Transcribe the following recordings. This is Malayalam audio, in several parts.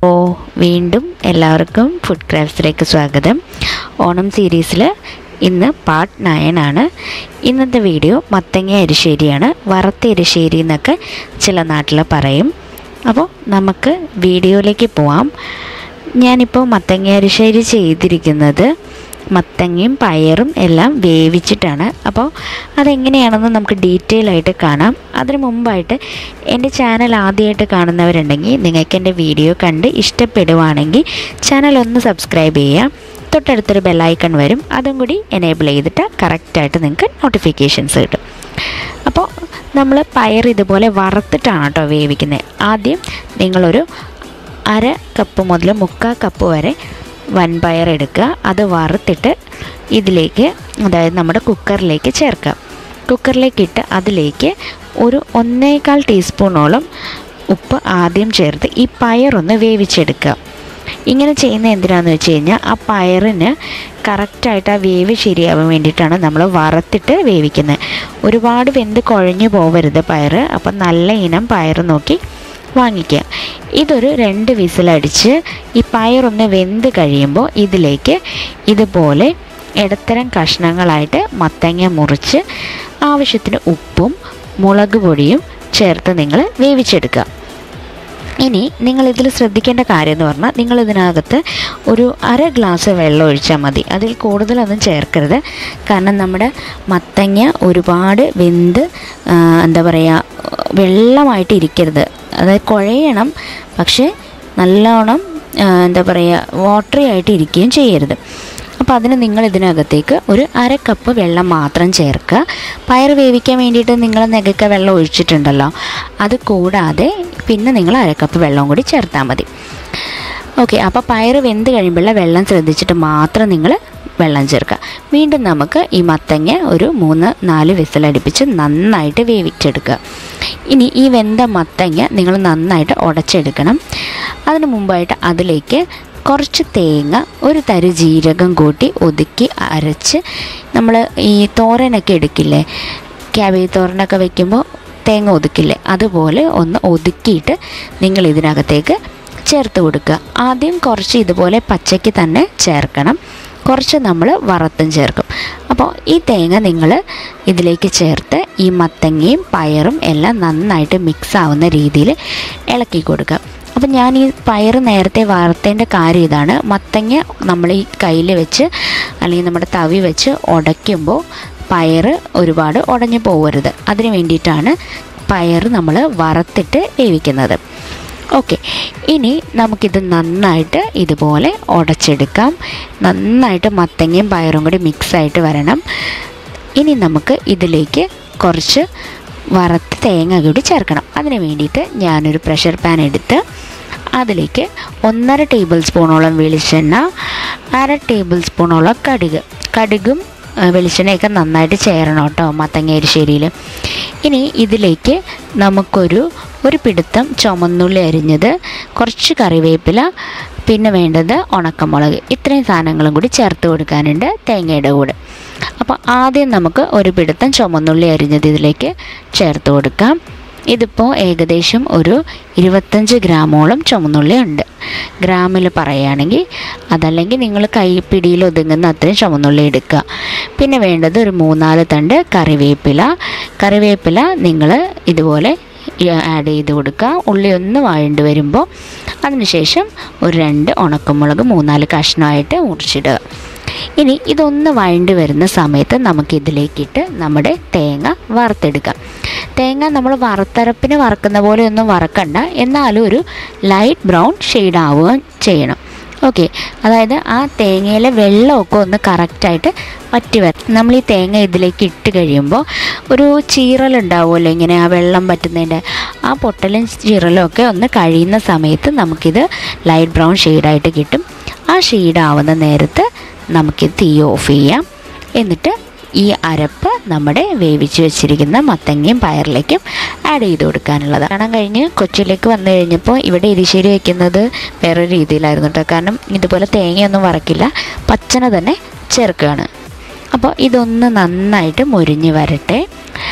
ഓ വീണ്ടും എല്ലാവർക്കും ഫുഡ് ക്രാഫ്റ്റ്സിലേക്ക് സ്വാഗതം ഓണം സീരീസിൽ ഇന്ന് പാർട്ട് നയൻ ആണ് ഇന്നത്തെ വീഡിയോ മത്തങ്ങ എരിശ്ശേരിയാണ് വറുത്ത എരിശ്ശേരി എന്നൊക്കെ ചില നാട്ടിൽ പറയും അപ്പോൾ നമുക്ക് വീഡിയോയിലേക്ക് പോവാം ഞാനിപ്പോൾ മത്തങ്ങ എരിശ്ശേരി ചെയ്തിരിക്കുന്നത് മത്തങ്ങയും പയറും എല്ലാം വേവിച്ചിട്ടാണ് അപ്പോൾ അതെങ്ങനെയാണെന്ന് നമുക്ക് ഡീറ്റെയിൽ ആയിട്ട് കാണാം അതിന് മുമ്പായിട്ട് എൻ്റെ ചാനൽ ആദ്യമായിട്ട് കാണുന്നവരുണ്ടെങ്കിൽ നിങ്ങൾക്ക് എൻ്റെ വീഡിയോ കണ്ട് ഇഷ്ടപ്പെടുവാണെങ്കിൽ ചാനൽ ഒന്ന് സബ്സ്ക്രൈബ് ചെയ്യാം തൊട്ടടുത്തൊരു ബെല്ലൈക്കൺ വരും അതും കൂടി എനേബിൾ ചെയ്തിട്ട് കറക്റ്റായിട്ട് നിങ്ങൾക്ക് നോട്ടിഫിക്കേഷൻസ് കിട്ടും അപ്പോൾ നമ്മൾ പയർ ഇതുപോലെ വറുത്തിട്ടാണ് കേട്ടോ വേവിക്കുന്നത് ആദ്യം നിങ്ങളൊരു അര കപ്പ് മുതൽ മുക്കാൽ കപ്പ് വരെ വൻപയർ എടുക്കുക അത് വറുത്തിട്ട് ഇതിലേക്ക് അതായത് നമ്മുടെ കുക്കറിലേക്ക് ചേർക്കുക കുക്കറിലേക്ക് ഇട്ട് അതിലേക്ക് ഒരു ഒന്നേകാൽ ടീസ്പൂണോളം ഉപ്പ് ആദ്യം ചേർത്ത് ഈ പയറൊന്ന് വേവിച്ചെടുക്കുക ഇങ്ങനെ ചെയ്യുന്ന എന്തിനാന്ന് വെച്ച് കഴിഞ്ഞാൽ ആ പയറിന് കറക്റ്റായിട്ട് ആ വേവ് ശരിയാവാൻ വേണ്ടിയിട്ടാണ് നമ്മൾ വറുത്തിട്ട് വേവിക്കുന്നത് ഒരുപാട് വെന്ത് കുഴഞ്ഞു പോവരുത് പയർ അപ്പം നല്ല ഇനം പയർ നോക്കി വാങ്ങിക്കുക ഇതൊരു രണ്ട് വിസിലടിച്ച് ഈ പയറൊന്ന് വെന്ത് കഴിയുമ്പോൾ ഇതിലേക്ക് ഇതുപോലെ ഇടത്തരം കഷ്ണങ്ങളായിട്ട് മത്തങ്ങ മുറിച്ച് ആവശ്യത്തിന് ഉപ്പും മുളക് പൊടിയും ചേർത്ത് നിങ്ങൾ വേവിച്ചെടുക്കുക ഇനി നിങ്ങൾ ഇതിൽ ശ്രദ്ധിക്കേണ്ട കാര്യം എന്ന് പറഞ്ഞാൽ നിങ്ങൾ ഇതിനകത്ത് ഒരു അര ഗ്ലാസ് വെള്ളം ഒഴിച്ചാൽ മതി അതിൽ കൂടുതലൊന്നും ചേർക്കരുത് കാരണം നമ്മുടെ മത്തങ്ങ ഒരുപാട് വെന്ത് ആ, എന്താ പറയുക വെള്ളമായിട്ട് ഇരിക്കരുത് അതായത് കുഴയണം പക്ഷേ നല്ലോണം ആ, എന്താ പറയുക വാട്ടറി ആയിട്ട് ഇരിക്കുകയും ചെയ്യരുത് അപ്പോൾ അതിന് നിങ്ങൾ ഇതിനകത്തേക്ക് ഒരു അര കപ്പ് വെള്ളം മാത്രം ചേർക്കുക പയർ വേവിക്കാൻ വേണ്ടിയിട്ട് നിങ്ങൾ നെകക്ക വെള്ളം ഒഴിച്ചിട്ടുണ്ടല്ലോ അത് കൂടാതെ പിന്നെ നിങ്ങൾ അര കപ്പ് വെള്ളം കൂടി ചേർത്താൽ മതി ഓക്കെ അപ്പോൾ പയർ വെന്ത് കഴിയുമ്പോഴുള്ള വെള്ളം ശ്രദ്ധിച്ചിട്ട് മാത്രം നിങ്ങൾ വെള്ളം ചേർക്കുക വീണ്ടും നമുക്ക് ഈ മത്തങ്ങ ഒരു മൂന്ന് നാല് വിസിലടുപ്പിച്ച് നന്നായിട്ട് വേവിച്ചെടുക്കുക ഇനി ഈ വെന്ത മത്തങ്ങ നിങ്ങൾ നന്നായിട്ട് ഉടച്ചെടുക്കണം അതിന് മുമ്പായിട്ട് അതിലേക്ക് കുറച്ച് തേങ്ങ ഒരു തരി ജീരകം കൂട്ടി ഒതുക്കി അരച്ച് നമ്മൾ ഈ തോരനൊക്കെ എടുക്കില്ലേ ക്യാബേജ് തോരനൊക്കെ വെക്കുമ്പോൾ തേങ്ങ ഒതുക്കില്ലേ അതുപോലെ ഒന്ന് ഒതുക്കിയിട്ട് നിങ്ങൾ ഇതിനകത്തേക്ക് ചേർത്ത് കൊടുക്കുക ആദ്യം കുറച്ച് ഇതുപോലെ പച്ചയ്ക്ക് തന്നെ ചേർക്കണം കുറച്ച് നമ്മൾ വറുത്തും ചേർക്കും അപ്പോൾ ഈ തേങ്ങ നിങ്ങൾ ഇതിലേക്ക് ചേർത്ത് ഈ മത്തങ്ങയും പയറും എല്ലാം നന്നായിട്ട് മിക്സ് ആവുന്ന രീതിയിൽ ഇളക്കി കൊടുക്കുക അപ്പം ഞാൻ ഈ പയർ നേരത്തെ വറുത്തതിൻ്റെ കാര്യം ഇതാണ് മത്തങ്ങ നമ്മൾ ഈ കയ്യിൽ വെച്ച് അല്ലെങ്കിൽ നമ്മുടെ തവി വെച്ച് ഉടയ്ക്കുമ്പോൾ പയർ ഒരുപാട് ഉടഞ്ഞു പോകരുത് അതിന് വേണ്ടിയിട്ടാണ് പയർ നമ്മൾ വറുത്തിട്ട് വേവിക്കുന്നത് ഓക്കെ ഇനി നമുക്കിത് നന്നായിട്ട് ഇതുപോലെ ഉടച്ചെടുക്കാം നന്നായിട്ട് മത്തങ്ങയും പയറും കൂടി മിക്സായിട്ട് വരണം ഇനി നമുക്ക് ഇതിലേക്ക് കുറച്ച് വറുത്ത് തേങ്ങ കൂടി ചേർക്കണം അതിന് വേണ്ടിയിട്ട് ഞാനൊരു പ്രഷർ പാൻ എടുത്ത് അതിലേക്ക് ഒന്നര ടേബിൾ സ്പൂണോളം വെളിച്ചെണ്ണ അര ടേബിൾ സ്പൂണോളം കടുക് കടുകും ആ, വെളിച്ചെണ്ണയൊക്കെ നന്നായിട്ട് ചേരണം കേട്ടോ മത്തങ്ങ എരിശ്ശേരിയിൽ ഇനി ഇതിലേക്ക് നമുക്കൊരു ഒരു പിടുത്തം ചുമന്നുള്ളി അരിഞ്ഞത് കുറച്ച് കറിവേപ്പില പിന്നെ വേണ്ടത് ഉണക്കമുളക് ഇത്രയും സാധനങ്ങളും കൂടി ചേർത്ത് കൊടുക്കാനുണ്ട് തേങ്ങയുടെ കൂടെ അപ്പോൾ ആദ്യം നമുക്ക് ഒരു പിടുത്തം ചുമന്നുള്ളി അരിഞ്ഞത് ഇതിലേക്ക് ചേർത്ത് കൊടുക്കാം ഇതിപ്പോൾ ഏകദേശം ഒരു ഇരുപത്തഞ്ച് ഗ്രാമോളം ചുമന്നുള്ളി ഉണ്ട് ഗ്രാമിൽ പറയുകയാണെങ്കിൽ അതല്ലെങ്കിൽ നിങ്ങൾ കൈപ്പിടിയിൽ ഒതുങ്ങുന്ന അത്രയും ചുമന്നുള്ളി എടുക്കുക പിന്നെ വേണ്ടത് ഒരു മൂന്നാല് തണ്ട് കറിവേപ്പില കറിവേപ്പില നിങ്ങൾ ഇതുപോലെ ആഡ് ചെയ്ത് കൊടുക്കുക ഉള്ളി ഒന്ന് വഴണ്ട് വരുമ്പോൾ അതിനുശേഷം ഒരു രണ്ട് ഉണക്കമുളക് മൂന്നാല് കഷ്ണമായിട്ട് മുറിച്ചിടുക ഇനി ഇതൊന്ന് വഴണ്ട് വരുന്ന സമയത്ത് നമുക്കിതിലേക്കിട്ട് നമ്മുടെ തേങ്ങ വറുത്തെടുക്കാം തേങ്ങ നമ്മൾ വറുത്തരപ്പിന് വറക്കുന്ന പോലെ ഒന്നും വറക്കണ്ട എന്നാലും ഒരു ലൈറ്റ് ബ്രൗൺ ഷെയ്ഡ് ആവുകയും ചെയ്യണം ഓക്കെ അതായത് ആ തേങ്ങയിലെ വെള്ളമൊക്കെ ഒന്ന് കറക്റ്റായിട്ട് വറ്റി വരും നമ്മൾ ഈ തേങ്ങ ഇതിലേക്ക് ഇട്ട് കഴിയുമ്പോൾ ഒരു ചീറലുണ്ടാവുമല്ലോ ഇങ്ങനെ ആ വെള്ളം പറ്റുന്നതിൻ്റെ ആ പൊട്ടലും ചീറലും ഒക്കെ ഒന്ന് കഴിയുന്ന സമയത്ത് നമുക്കിത് ലൈറ്റ് ബ്രൗൺ ഷെയ്ഡായിട്ട് കിട്ടും ആ ഷെയ്ഡാവുന്ന നേരത്ത് നമുക്കിത് തീ ഓഫ് ചെയ്യാം എന്നിട്ട് ഈ അരപ്പ് നമ്മുടെ വേവിച്ച് വെച്ചിരിക്കുന്ന മത്തങ്ങയും പയറിലേക്കും ആഡ് ചെയ്ത് കൊടുക്കാനുള്ളത് കാണാൻ കഴിഞ്ഞ് കൊച്ചിയിലേക്ക് വന്നു കഴിഞ്ഞപ്പോൾ ഇവിടെ എരിശ്ശേരി വെക്കുന്നത് വേറൊരു രീതിയിലായിരുന്നു കേട്ടോ കാരണം ഇതുപോലെ തേങ്ങയൊന്നും വറക്കില്ല പച്ചന തന്നെ ചേർക്കുകയാണ് അപ്പോൾ ഇതൊന്ന് നന്നായിട്ട് മുരിഞ്ഞ് വരട്ടെ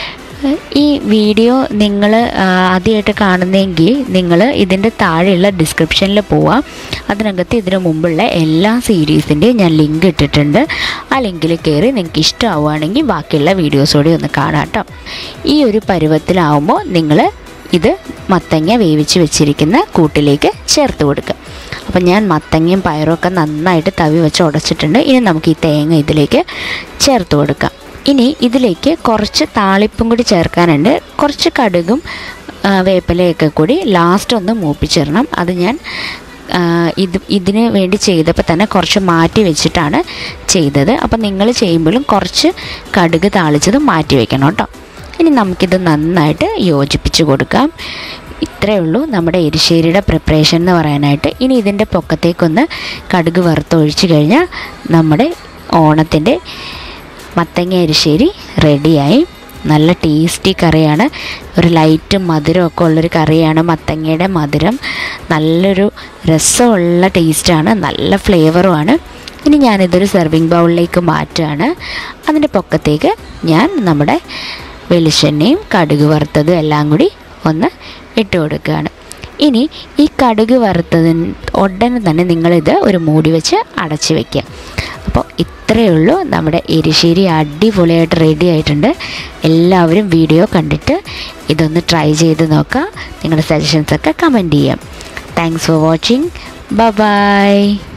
ഈ വീഡിയോ നിങ്ങൾ ആദ്യമായിട്ട് കാണുന്നെങ്കിൽ നിങ്ങൾ ഇതിൻ്റെ താഴെയുള്ള ഡിസ്ക്രിപ്ഷനിൽ പോവാം അതിനകത്ത് ഇതിനു മുമ്പുള്ള എല്ലാ സീരീസിൻ്റെയും ഞാൻ ലിങ്ക് ഇട്ടിട്ടുണ്ട് ആ ലിങ്കിൽ കയറി നിങ്ങൾക്ക് ഇഷ്ടമാവുകയാണെങ്കിൽ ബാക്കിയുള്ള വീഡിയോസ് കൂടി ഒന്ന് കാണാം കേട്ടോ ഈ ഒരു പരുവത്തിലാവുമ്പോൾ നിങ്ങൾ ഇത് മത്തങ്ങ വേവിച്ച് വെച്ചിരിക്കുന്ന കൂട്ടിലേക്ക് ചേർത്ത് കൊടുക്കുക അപ്പം ഞാൻ മത്തങ്ങയും പയറും ഒക്കെ നന്നായിട്ട് തവി വെച്ച് ഉടച്ചിട്ടുണ്ട് ഇനി നമുക്ക് ഈ തേങ്ങ ഇതിലേക്ക് ചേർത്ത് കൊടുക്കാം ഇനി ഇതിലേക്ക് കുറച്ച് താളിപ്പും കൂടി ചേർക്കാനുണ്ട് കുറച്ച് കടുകും ആ, വേപ്പിലയൊക്കെ കൂടി ലാസ്റ്റ് ഒന്ന് മൂപ്പിച്ചിടണം അത് ഞാൻ ആ, ഇത് ഇതിന് വേണ്ടി ചെയ്തപ്പോൾ തന്നെ കുറച്ച് മാറ്റി വെച്ചിട്ടാണ് ചെയ്തത് അപ്പം നിങ്ങൾ ചെയ്യുമ്പോഴും കുറച്ച് കടുക് താളിച്ചത് മാറ്റി വെക്കണം കേട്ടോ ഇനി നമുക്കിത് നന്നായിട്ട് യോജിപ്പിച്ച് കൊടുക്കാം ഇത്രയേ ഉള്ളൂ നമ്മുടെ എരിശ്ശേരിയുടെ പ്രിപ്പറേഷൻ എന്ന് പറയാനായിട്ട് ഇനി ഇതിൻ്റെ പൊക്കത്തേക്കൊന്ന് കടുക് വറുത്തൊഴിച്ച് കഴിഞ്ഞാൽ നമ്മുടെ ഓണത്തിൻ്റെ മത്തങ്ങ എരിശ്ശേരി റെഡിയായി നല്ല ടേസ്റ്റി കറിയാണ് ഒരു ലൈറ്റ് മധുരമൊക്കെ ഉള്ളൊരു കറിയാണ് മത്തങ്ങയുടെ മധുരം നല്ലൊരു രസമുള്ള ടേസ്റ്റാണ് നല്ല ഫ്ലേവറുമാണ് ഇനി ഞാനിതൊരു സെർവിങ് ബൗളിലേക്ക് മാറ്റുകയാണ് അതിൻ്റെ പൊക്കത്തേക്ക് ഞാൻ നമ്മുടെ വെളിച്ചെണ്ണയും കടുക് വറുത്തതും എല്ലാം കൂടി ഒന്ന് ഇട്ട് കൊടുക്കുകയാണ് ഇനി ഈ കടുക് വറുത്തതിന് ഉടനെ തന്നെ നിങ്ങളിത് ഒരു മൂടി വെച്ച് അടച്ച് വയ്ക്കുക അപ്പോൾ ഇത്രയേ ഉള്ളൂ നമ്മുടെ എരിശ്ശേരി അടിപൊളിയായിട്ട് റെഡി ആയിട്ടുണ്ട് എല്ലാവരും വീഡിയോ കണ്ടിട്ട് ഇതൊന്ന് ട്രൈ ചെയ്ത് നോക്കുക നിങ്ങളുടെ സജഷൻസൊക്കെ കമൻറ്റ് ചെയ്യാം താങ്ക്സ് ഫോർ വാച്ചിങ് ബൈ